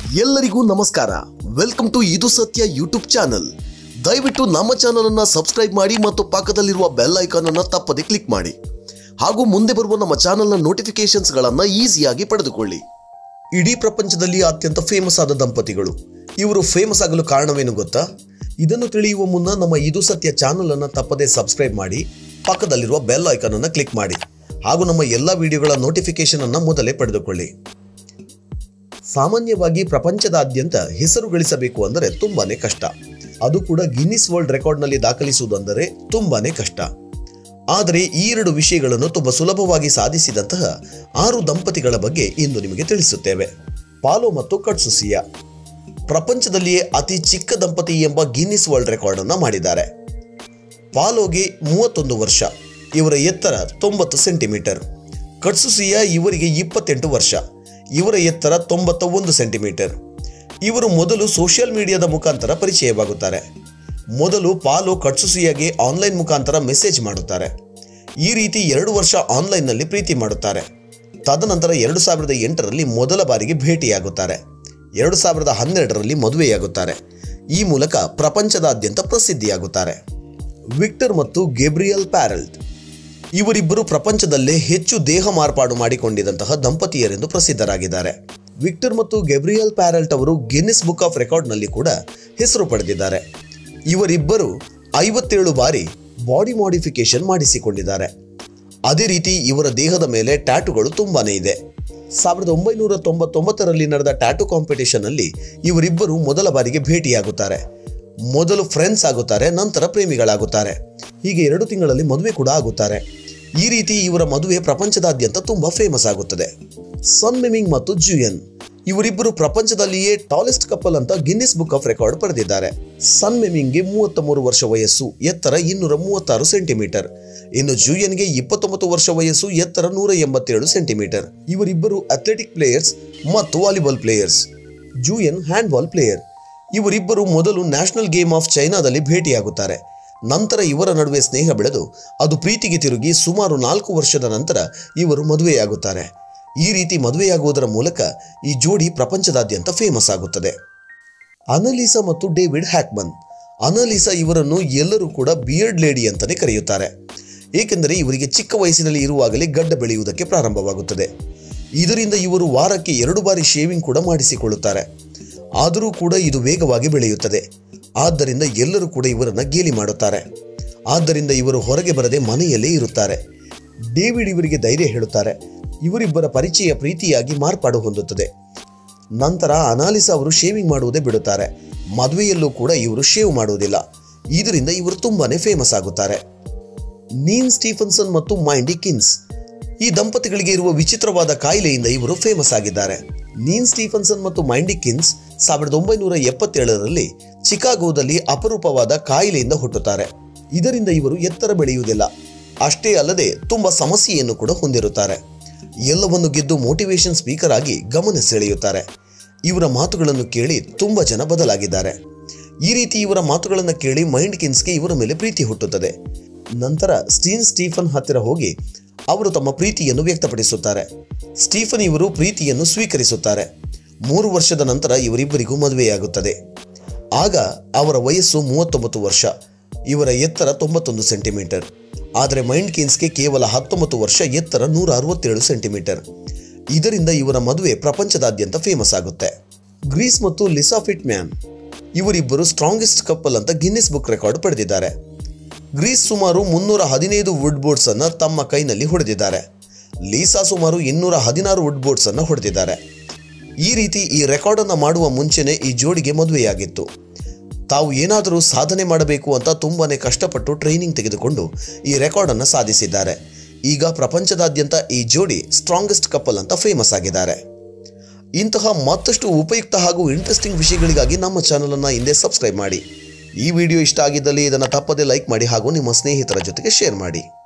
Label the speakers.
Speaker 1: ಎಲ್ಲರಿಗೂ ನಮಸ್ಕಾರ welcome to ಇದು ಸತ್ಯ ಯೂಟ್ಯೂಬ್ ಚಾನಲ್ ದಯವಿಟ್ಟು ನಮ್ಮ ಚಾನಲ್ ಅನ್ನ ಸಬ್ಸ್ಕ್ರೈಬ್ ಮಾಡಿ ಮತ್ತು ಪಕ್ಕದಲ್ಲಿರುವ ಬೆಲ್ ಐಕಾನ್ ಅನ್ನ ತಪ್ಪದೆ ಕ್ಲಿಕ್ ಮಾಡಿ ಹಾಗೂ ಮುಂದೆ ಬರುವ ನಮ್ಮ ಚಾನಲ್ನ ನೋಟಿಫಿಕೇಶನ್ಸ್ ಗಳನ್ನ ಈಸಿಯಾಗಿ ಪಡೆದುಕೊಳ್ಳಿ ಇಡೀ ಪ್ರಪಂಚದಲ್ಲಿ ಅತ್ಯಂತ ಫೇಮಸ್ ಆದ ದಂಪತಿಗಳು ಇವರು ಫೇಮಸ್ ಆಗಲು ಕಾರಣವೇನು ಗೊತ್ತಾ ಇದನ್ನು ತಿಳಿಯುವ ಮುನ್ನ ನಮ್ಮ ಇದು ಸತ್ಯ ಚಾನಲ್ ಅನ್ನ ತಪ್ಪದೆ ಸಬ್ಸ್ಕ್ರೈಬ್ ಮಾಡಿ ಪಕ್ಕದಲ್ಲಿರುವ ಬೆಲ್ ಐಕಾನ್ ಅನ್ನ ಕ್ಲಿಕ್ ಮಾಡಿ ಹಾಗೂ ನಮ್ಮ ಎಲ್ಲ ವಿಡಿಯೋಗಳ ನೋಟಿಫಿಕೇಶನ್ ಅನ್ನ ಮೊದಲೇ ಪಡೆದುಕೊಳ್ಳಿ ಸಾಮಾನ್ಯವಾಗಿ ಪ್ರಪಂಚದಾದ್ಯಂತ ಹೆಸರು ಗಳಿಸಬೇಕು ಅಂದರೆ ತುಂಬಾನೇ ಕಷ್ಟ ಅದು ಕೂಡ ಗಿನ್ನಿಸ್ ವರ್ಲ್ಡ್ ರೆಕಾರ್ಡ್ನಲ್ಲಿ ದಾಖಲಿಸುವುದಂದರೆ ತುಂಬಾನೇ ಕಷ್ಟ ಆದರೆ ಈ ಎರಡು ವಿಷಯಗಳನ್ನು ತುಂಬಾ ಸುಲಭವಾಗಿ ಸಾಧಿಸಿದಂತಹ ಆರು ದಂಪತಿಗಳ ಬಗ್ಗೆ ಇಂದು ನಿಮಗೆ ತಿಳಿಸುತ್ತೇವೆ ಪಾಲೋ ಮತ್ತು ಕಟ್ಸುಸಿಯಾ ಪ್ರಪಂಚದಲ್ಲಿಯೇ ಅತಿ ಚಿಕ್ಕ ದಂಪತಿ ಎಂಬ ಗಿನ್ನಿಸ್ ವರ್ಲ್ಡ್ ರೆಕಾರ್ಡ್ ಅನ್ನ ಮಾಡಿದ್ದಾರೆ ಪಾಲೋಗೆ ಮೂವತ್ತೊಂದು ವರ್ಷ ಇವರ ಎತ್ತರ ತೊಂಬತ್ತು ಸೆಂಟಿಮೀಟರ್ ಕಟ್ಸುಸಿಯಾ ಇವರಿಗೆ ಇಪ್ಪತ್ತೆಂಟು ವರ್ಷ ಇವರ ಎತ್ತರ ತೊಂಬತ್ತ ಒಂದು ಸೆಂಟಿಮೀಟರ್ ಇವರು ಮೊದಲು ಸೋಷಿಯಲ್ ಮೀಡಿಯಾದ ಮುಖಾಂತರ ಪರಿಚಯವಾಗುತ್ತಾರೆ ಮೊದಲು ಪಾಲು ಕಟ್ಸುಸಿಯಾಗೆ ಆನ್ಲೈನ್ ಮುಖಾಂತರ ಮೆಸೇಜ್ ಮಾಡುತ್ತಾರೆ ಈ ರೀತಿ ಎರಡು ವರ್ಷ ಆನ್ಲೈನ್ನಲ್ಲಿ ಪ್ರೀತಿ ಮಾಡುತ್ತಾರೆ ತದನಂತರ ಎರಡು ಸಾವಿರದ ಎಂಟರಲ್ಲಿ ಮೊದಲ ಬಾರಿಗೆ ಭೇಟಿಯಾಗುತ್ತಾರೆ ಎರಡು ಸಾವಿರದ ಹನ್ನೆರಡರಲ್ಲಿ ಮದುವೆಯಾಗುತ್ತಾರೆ ಈ ಮೂಲಕ ಪ್ರಪಂಚದಾದ್ಯಂತ ಪ್ರಸಿದ್ಧಿಯಾಗುತ್ತಾರೆ ವಿಕ್ಟರ್ ಮತ್ತು ಗೇಬ್ರಿಯಲ್ ಪ್ಯಾರಲ್ಟ್ ಇವರಿಬ್ಬರು ಪ್ರಪಂಚದಲ್ಲೇ ಹೆಚ್ಚು ದೇಹ ಮಾರ್ಪಾಡು ಮಾಡಿಕೊಂಡಿದಂತಹ ದಂಪತಿಯರೆಂದು ಪ್ರಸಿದ್ಧರಾಗಿದ್ದಾರೆ ವಿಕ್ಟರ್ ಮತ್ತು ಗೆಬ್ರಿಯಲ್ ಪ್ಯಾರಲ್ಟ್ ಅವರು ಗಿನ್ನಿಸ್ ಬುಕ್ ಆಫ್ ರೆಕಾರ್ಡ್ನಲ್ಲಿ ಕೂಡ ಹೆಸರು ಪಡೆದಿದ್ದಾರೆ ಇವರಿಬ್ಬರು ಐವತ್ತೇಳು ಬಾರಿ ಬಾಡಿ ಮಾಡಿಫಿಕೇಶನ್ ಮಾಡಿಸಿಕೊಂಡಿದ್ದಾರೆ ಅದೇ ರೀತಿ ಇವರ ದೇಹದ ಮೇಲೆ ಟ್ಯಾಟುಗಳು ತುಂಬಾನೇ ಇದೆ ಸಾವಿರದ ಒಂಬೈನೂರ ತೊಂಬತ್ತೊಂಬತ್ತರಲ್ಲಿ ನಡೆದ ಟ್ಯಾಟು ಕಾಂಪಿಟೇಷನ್ ಅಲ್ಲಿ ಇವರಿಬ್ಬರು ಮೊದಲ ಬಾರಿಗೆ ಭೇಟಿಯಾಗುತ್ತಾರೆ ಮೊದಲು ಫ್ರೆಂಡ್ಸ್ ಆಗುತ್ತಾರೆ ನಂತರ ಪ್ರೇಮಿಗಳಾಗುತ್ತಾರೆ ಹೀಗೆ ಎರಡು ತಿಂಗಳಲ್ಲಿ ಮದುವೆ ಕೂಡ ಆಗುತ್ತಾರೆ ಈ ರೀತಿ ಇವರ ಮದುವೆ ಪ್ರಪಂಚದಾದ್ಯಂತ ತುಂಬಾ ಫೇಮಸ್ ಆಗುತ್ತದೆ ಸನ್ ಮೆಮಿಂಗ್ ಮತ್ತು ಜುಯನ್ ಇವರಿಬ್ಬರು ಪ್ರಪಂಚದಲ್ಲಿಯೇ ಟಾಲೆಸ್ಟ್ ಕಪಲ್ ಅಂತ ಗಿನ್ನಿಸ್ ಬುಕ್ ಆಫ್ ರೆಕಾರ್ಡ್ ಪಡೆದಿದ್ದಾರೆ ಸನ್ ಮೆಮಿಂಗ್ಗೆ ಮೂವತ್ತ ಮೂರು ವರ್ಷ ವಯಸ್ಸು ಎತ್ತರ ಇನ್ನೂರ ಮೂವತ್ತಾರು ಸೆಂಟಿಮೀಟರ್ ಇನ್ನು ಜೂಯನ್ಗೆ ಇಪ್ಪತ್ತೊಂಬತ್ತು ವರ್ಷ ವಯಸ್ಸು ಎತ್ತರ ನೂರ ಎಂಬತ್ತೇಳು ಸೆಂಟಿಮೀಟರ್ ಇವರಿಬ್ಬರು ಅಥ್ಲೆಟಿಕ್ ಪ್ಲೇಯರ್ಸ್ ಮತ್ತು ವಾಲಿಬಾಲ್ ಪ್ಲೇಯರ್ಸ್ ಜೂಯನ್ ಹ್ಯಾಂಡ್ಬಾಲ್ ಪ್ಲೇಯರ್ ಇವರಿಬ್ಬರು ಮೊದಲು ನ್ಯಾಷನಲ್ ಗೇಮ್ ಆಫ್ ಚೈನಾದಲ್ಲಿ ಭೇಟಿಯಾಗುತ್ತಾರೆ ನಂತರ ಇವರ ನಡುವೆ ಸ್ನೇಹ ಬೆಳೆದು ಅದು ಪ್ರೀತಿಗೆ ತಿರುಗಿ ಸುಮಾರು ನಾಲ್ಕು ವರ್ಷದ ನಂತರ ಇವರು ಮದುವೆಯಾಗುತ್ತಾರೆ ಈ ರೀತಿ ಮದುವೆಯಾಗುವುದರ ಮೂಲಕ ಈ ಜೋಡಿ ಪ್ರಪಂಚದಾದ್ಯಂತ ಫೇಮಸ್ ಆಗುತ್ತದೆ ಅನಲೀಸಾ ಮತ್ತು ಡೇವಿಡ್ ಹ್ಯಾಕ್ಮನ್ ಅನಲೀಸಾ ಇವರನ್ನು ಎಲ್ಲರೂ ಕೂಡ ಬಿಯರ್ಡ್ ಲೇಡಿ ಅಂತಾನೆ ಕರೆಯುತ್ತಾರೆ ಏಕೆಂದರೆ ಇವರಿಗೆ ಚಿಕ್ಕ ವಯಸ್ಸಿನಲ್ಲಿ ಇರುವಾಗಲೇ ಗಡ್ಡ ಬೆಳೆಯುವುದಕ್ಕೆ ಪ್ರಾರಂಭವಾಗುತ್ತದೆ ಇದರಿಂದ ಇವರು ವಾರಕ್ಕೆ ಎರಡು ಬಾರಿ ಶೇವಿಂಗ್ ಕೂಡ ಮಾಡಿಸಿಕೊಳ್ಳುತ್ತಾರೆ ಆದರೂ ಕೂಡ ಇದು ವೇಗವಾಗಿ ಬೆಳೆಯುತ್ತದೆ ಆದ್ದರಿಂದ ಎಲ್ಲರೂ ಕೂಡ ಇವರನ್ನ ಗೇಲಿ ಮಾಡುತ್ತಾರೆ ಆದ್ದರಿಂದ ಇವರು ಹೊರಗೆ ಬರದೆ ಮನೆಯಲ್ಲೇ ಇರುತ್ತಾರೆ ಡೇವಿಡ್ ಇವರಿಗೆ ಧೈರ್ಯ ಹೇಳುತ್ತಾರೆ ಇವರಿಬ್ಬರ ಪರಿಚಯ ಪ್ರೀತಿಯಾಗಿ ಮಾರ್ಪಾಡು ಹೊಂದುತ್ತದೆ ನಂತರ ಅನಾಲಿಸಾ ಅವರು ಶೇವಿಂಗ್ ಮಾಡುವುದೇ ಬಿಡುತ್ತಾರೆ ಮದುವೆಯಲ್ಲೂ ಕೂಡ ಇವರು ಶೇವ್ ಮಾಡುವುದಿಲ್ಲ ಇದರಿಂದ ಇವರು ತುಂಬಾನೇ ಫೇಮಸ್ ಆಗುತ್ತಾರೆ ನೀನ್ ಸ್ಟೀಫನ್ಸನ್ ಮತ್ತು ಮೈಂಡಿ ಕಿನ್ಸ್ ಈ ದಂಪತಿಗಳಿಗೆ ಇರುವ ವಿಚಿತ್ರವಾದ ಕಾಯಿಲೆಯಿಂದ ಇವರು ಫೇಮಸ್ ಆಗಿದ್ದಾರೆ ನೀನ್ ಸ್ಟೀಫನ್ಸನ್ ಮತ್ತು ಮೈಂಡಿ ಕಿನ್ಸ್ ಸಾವಿರದ ಒಂಬೈನೂರ ಎಪ್ಪತ್ತೇಳರಲ್ಲಿ ಚಿಕಾಗೋದಲ್ಲಿ ಅಪರೂಪವಾದ ಕಾಯಿಲೆಯಿಂದ ಹುಟ್ಟುತ್ತಾರೆ ಇದರಿಂದ ಇವರು ಎತ್ತರ ಬೆಳೆಯುವುದಿಲ್ಲ ಅಷ್ಟೇ ಅಲ್ಲದೆ ತುಂಬಾ ಸಮಸ್ಯೆಯನ್ನು ಕೂಡ ಹೊಂದಿರುತ್ತಾರೆ ಎಲ್ಲವನ್ನು ಗೆದ್ದು ಮೋಟಿವೇಶನ್ ಸ್ಪೀಕರ್ ಆಗಿ ಗಮನ ಸೆಳೆಯುತ್ತಾರೆ ಇವರ ಮಾತುಗಳನ್ನು ಕೇಳಿ ತುಂಬಾ ಜನ ಬದಲಾಗಿದ್ದಾರೆ ಈ ರೀತಿ ಇವರ ಮಾತುಗಳನ್ನು ಕೇಳಿ ಮೈಂಡ್ ಕಿನ್ಸ್ಗೆ ಇವರ ಮೇಲೆ ಪ್ರೀತಿ ಹುಟ್ಟುತ್ತದೆ ನಂತರ ಸ್ಟೀನ್ ಸ್ಟೀಫನ್ ಹತ್ತಿರ ಹೋಗಿ ಅವರು ತಮ್ಮ ಪ್ರೀತಿಯನ್ನು ವ್ಯಕ್ತಪಡಿಸುತ್ತಾರೆ ಸ್ಟೀಫನ್ ಇವರು ಪ್ರೀತಿಯನ್ನು ಸ್ವೀಕರಿಸುತ್ತಾರೆ ಮೂರು ವರ್ಷದ ನಂತರ ಇವರಿಬ್ಬರಿಗೂ ಮದುವೆಯಾಗುತ್ತದೆ ಆಗ ಅವರ ವಯಸ್ಸು ಮೂವತ್ತೊಂಬತ್ತು ವರ್ಷ ಇವರ ಎತ್ತರ ತೊಂಬತ್ತೊಂದು ಸೆಂಟಿಮೀಟರ್ ಆದರೆ ಮೈಂಡ್ ಕಿನ್ಸ್ಗೆ ಕೇವಲ ಹತ್ತೊಂಬತ್ತು ವರ್ಷ ಎತ್ತರ ನೂರ ಅರವತ್ತೇಳು ಸೆಂಟಿಮೀಟರ್ ಇದರಿಂದ ಇವರ ಮದುವೆ ಪ್ರಪಂಚದಾದ್ಯಂತ ಫೇಮಸ್ ಆಗುತ್ತೆ ಗ್ರೀಸ್ ಮತ್ತು ಲಿಸಾ ಫಿಟ್ ಮ್ಯಾನ್ ಇವರಿಬ್ಬರು ಸ್ಟ್ರಾಂಗೆಸ್ಟ್ ಕಪಲ್ ಅಂತ ಗಿನ್ನಿಸ್ ಬುಕ್ ರೆಕಾರ್ಡ್ ಪಡೆದಿದ್ದಾರೆ ಗ್ರೀಸ್ ಸುಮಾರು ಮುನ್ನೂರ ಹದಿನೈದು ವುಡ್ ಬೋಟ್ಸ್ ಅನ್ನ ತಮ್ಮ ಕೈನಲ್ಲಿ ಹೊಡೆದಿದ್ದಾರೆ ಲೀಸಾ ಸುಮಾರು ಇನ್ನೂರ ಹದಿನಾರು ವುಡ್ ಬೋಟ್ಸ್ ಅನ್ನ ಹೊಡೆದಿದ್ದಾರೆ ಈ ರೀತಿ ಈ ರೆಕಾರ್ಡ್ ಅನ್ನ ಮಾಡುವ ಮುಂಚೆನೆ ಈ ಜೋಡಿಗೆ ಮದುವೆಯಾಗಿತ್ತು ತಾವು ಏನಾದರೂ ಸಾಧನೆ ಮಾಡಬೇಕು ಅಂತ ತುಂಬಾನೇ ಕಷ್ಟಪಟ್ಟು ಟ್ರೈನಿಂಗ್ ತೆಗೆದುಕೊಂಡು ಈ ರೆಕಾರ್ಡ್ ಅನ್ನ ಸಾಧಿಸಿದ್ದಾರೆ ಈಗ ಪ್ರಪಂಚದಾದ್ಯಂತ ಈ ಜೋಡಿ ಸ್ಟ್ರಾಂಗೆಸ್ಟ್ ಕಪಲ್ ಅಂತ ಫೇಮಸ್ ಆಗಿದ್ದಾರೆ ಇಂತಹ ಮತ್ತಷ್ಟು ಉಪಯುಕ್ತ ಹಾಗೂ ಇಂಟ್ರೆಸ್ಟಿಂಗ್ ವಿಷಯಗಳಿಗಾಗಿ ನಮ್ಮ ಚಾನಲ್ ಅನ್ನ ಹಿಂದೆ ಸಬ್ಸ್ಕ್ರೈಬ್ ಮಾಡಿ ಈ ವಿಡಿಯೋ ಇಷ್ಟ ಆಗಿದ್ದಲ್ಲಿ ಇದನ್ನು ತಪ್ಪದೆ ಲೈಕ್ ಮಾಡಿ ಹಾಗೂ ನಿಮ್ಮ ಸ್ನೇಹಿತರ ಜೊತೆಗೆ ಶೇರ್ ಮಾಡಿ